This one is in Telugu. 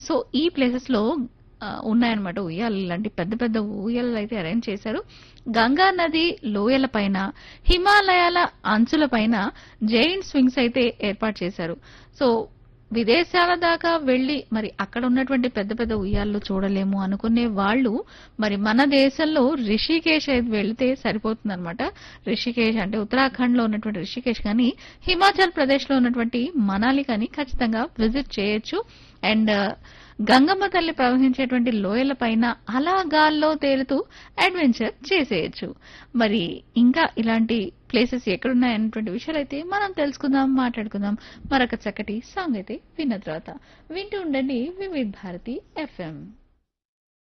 సో ఈ ప్లేసెస్ లో ఆ, ఉన్నాయన్నమాట ఉయ్యాలు ఇలాంటి పెద్ద పెద్ద ఊయలు అయితే అరేంజ్ చేశారు గంగా నది లోయల పైన హిమాలయాల అంచుల పైన జైంట్ స్వింగ్స్ అయితే ఏర్పాటు చేశారు సో విదేశాల దాకా వెళ్లి మరి అక్కడ ఉన్నటువంటి పెద్ద పెద్ద ఉయ్యాళ్ళు చూడలేము అనుకునే వాళ్ళు మరి మన దేశంలో రిషికేశ్ అయితే వెళితే సరిపోతుందన్నమాట రిషికేశ్ అంటే ఉత్తరాఖండ్ లో ఉన్నటువంటి రిషికేశ్ కానీ హిమాచల్ ప్రదేశ్ లో ఉన్నటువంటి మనాలి కానీ ఖచ్చితంగా విజిట్ చేయొచ్చు అండ్ గంగమ్మ తల్లి ప్రవహించేటువంటి లోయల పైన అలా గాల్లో తేలుతూ అడ్వెంచర్ చేసేయచ్చు మరి ఇంకా ఇలాంటి ప్లేసెస్ ఎక్కడున్నాయన్నటువంటి విషయాలు అయితే మనం తెలుసుకుందాం మాట్లాడుకుందాం మరొక చక్కటి సాంగ్ అయితే విన్న తర్వాత వింటూ ఉండండి వివిధ్ భారతి ఎఫ్ఎం